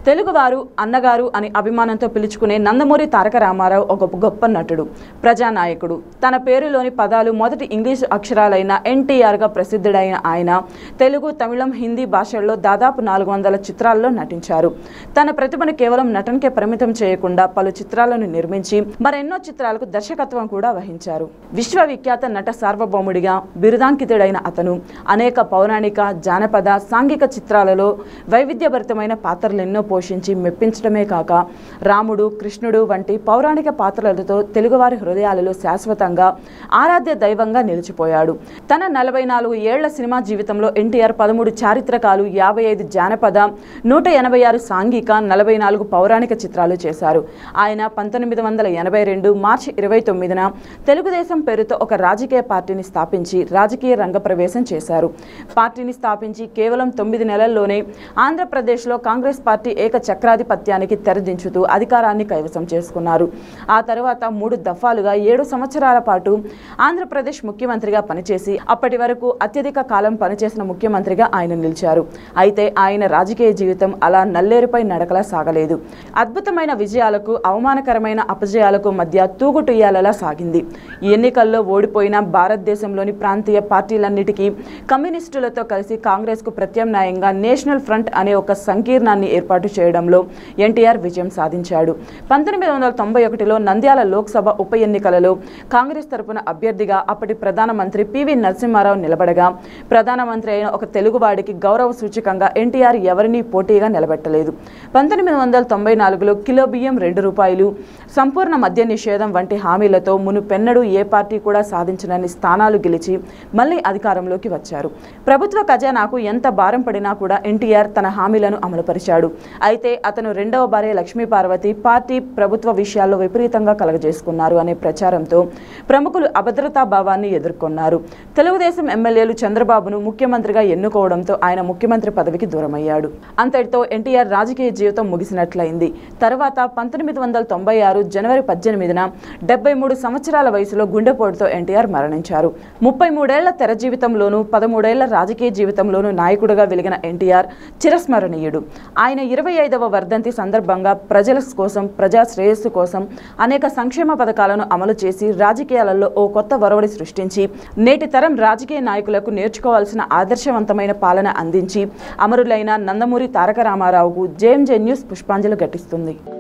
తెలుగువారు అన్నగారు అని అభిమానంతో పిలుచుకునే నందమూరి తారక రామారావు ఒక గొప్ప నటుడు ప్రజానాయకుడు తన పేరులోని పదాలు మొదటి ఇంగ్లీషు అక్షరాలైన ఎన్టీఆర్గా ప్రసిద్ధుడైన ఆయన తెలుగు తమిళం హిందీ భాషల్లో దాదాపు నాలుగు వందల చిత్రాల్లో నటించారు తన ప్రతిభను కేవలం నటనకే పరిమితం చేయకుండా పలు చిత్రాలను నిర్మించి మరెన్నో చిత్రాలకు దర్శకత్వం కూడా వహించారు విశ్వవిఖ్యాత నట సార్వభౌముడిగా బిరుదాంకితుడైన అతను అనేక పౌరాణిక జానపద సాంఘిక చిత్రాలలో వైవిధ్యభరితమైన పాత్రలెన్నో పోషించి మెప్పించడమే కాక రాముడు కృష్ణుడు వంటి పౌరాణిక పాత్రలతో తెలుగువారి హృదయాలలో శాశ్వతంగా ఆరాధ్య దైవంగా నిలిచిపోయాడు తన నలభై నాలుగు ఏళ్ల సినిమా జీవితంలో ఎన్టీఆర్ పదమూడు చారిత్రకాలు యాభై ఐదు జానపద నూట ఎనభై ఆరు సాంఘిక నలభై నాలుగు పౌరాణిక చిత్రాలు చేశారు ఆయన పంతొమ్మిది వందల ఎనభై రెండు మార్చి ఇరవై తొమ్మిదిన తెలుగుదేశం పేరుతో ఒక రాజకీయ పార్టీని స్థాపించి రాజకీయ రంగ ప్రవేశం చేశారు పార్టీని స్థాపించి కేవలం తొమ్మిది నెలల్లోనే ఆంధ్రప్రదేశ్లో కాంగ్రెస్ పార్టీ ఏక చక్రాధిపత్యానికి తెరదించుతూ అధికారాన్ని కైవసం చేసుకున్నారు ఆ తర్వాత మూడు దఫాలుగా ఏడు సంవత్సరాల పాటు ఆంధ్రప్రదేశ్ ముఖ్యమంత్రిగా పనిచేసి అప్పటి వరకు అత్యధిక కాలం పనిచేసిన ముఖ్యమంత్రిగా ఆయన నిలిచారు అయితే ఆయన రాజకీయ జీవితం అలా నల్లేరుపై నడకలా సాగలేదు అద్భుతమైన విజయాలకు అవమానకరమైన అపజయాలకు మధ్య తూగుటుయ్యాలలా సాగింది ఎన్నికల్లో ఓడిపోయిన భారతదేశంలోని ప్రాంతీయ పార్టీలన్నిటికీ కమ్యూనిస్టులతో కలిసి కాంగ్రెస్కు ప్రత్యామ్నాయంగా నేషనల్ ఫ్రంట్ అనే ఒక సంకీర్ణాన్ని ఏర్పాటు చేయడంలో ఎన్టీఆర్ విజయం సాధించాడు పంతొమ్మిది వందల తొంభై ఒకటిలో నంద్యాల లోక్సభ ఉప ఎన్నికలలో కాంగ్రెస్ తరపున అభ్యర్థిగా అప్పటి ప్రధానమంత్రి పివి నరసింహారావు నిలబడగా ప్రధానమంత్రి అయిన ఒక తెలుగువాడికి గౌరవ సూచకంగా ఎన్టీఆర్ ఎవరినీ పోటీగా నిలబెట్టలేదు పంతొమ్మిది వందల తొంభై నాలుగులో కిలో బియ్యం రెండు రూపాయలు సంపూర్ణ మద్య నిషేధం వంటి హామీలతో మునుపెన్నడూ ఏ పార్టీ కూడా సాధించనని స్థానాలు గెలిచి మళ్ళీ అధికారంలోకి వచ్చారు ప్రభుత్వ ఖజానాకు ఎంత భారం పడినా కూడా ఎన్టీఆర్ తన హామీలను అమలుపరిచాడు అయితే అతను రెండవ భార్య లక్ష్మీ పార్వతి పార్టీ ప్రభుత్వ విషయాల్లో విపరీతంగా కలగజేసుకున్నారు అనే ప్రచారంతో ప్రముఖులు అభద్రతా భావాన్ని ఎదుర్కొన్నారు తెలుగుదేశం ఎమ్మెల్యేలు చంద్రబాబును ముఖ్యమంత్రిగా ఎన్నుకోవడంతో ఆయన ముఖ్యమంత్రి పదవికి దూరమయ్యాడు అంతటితో ఎన్టీఆర్ రాజకీయ జీవితం ముగిసినట్లయింది తర్వాత పంతొమ్మిది వందల తొంభై ఆరు జనవరి పద్దెనిమిదిన డెబ్బై మూడు సంవత్సరాల వయసులో గుండెపోటుతో ఎన్టీఆర్ మరణించారు ముప్పై మూడేళ్ల తెర జీవితంలోనూ పదమూడేళ్ల రాజకీయ జీవితంలోనూ నాయకుడిగా వెలిగిన ఎన్టీఆర్ చిరస్మరణీయుడు ఆయన ఇరవై ఐదవ వర్ధంతి సందర్భంగా ప్రజల కోసం ప్రజా శ్రేయస్సు కోసం అనేక సంక్షేమ పథకాలను అమలు చేసి రాజకీయాలలో ఓ కొత్త వరవడి సృష్టించి నేటి తరం రాజకీయ నాయకులకు నేర్చుకోవాల్సిన ఆదర్శవంతమైన పాలన అందించి అమరులైన నందమూరి తారక రామారావుకు జేఎంజే న్యూస్ పుష్పాంజలి ఘటిస్తుంది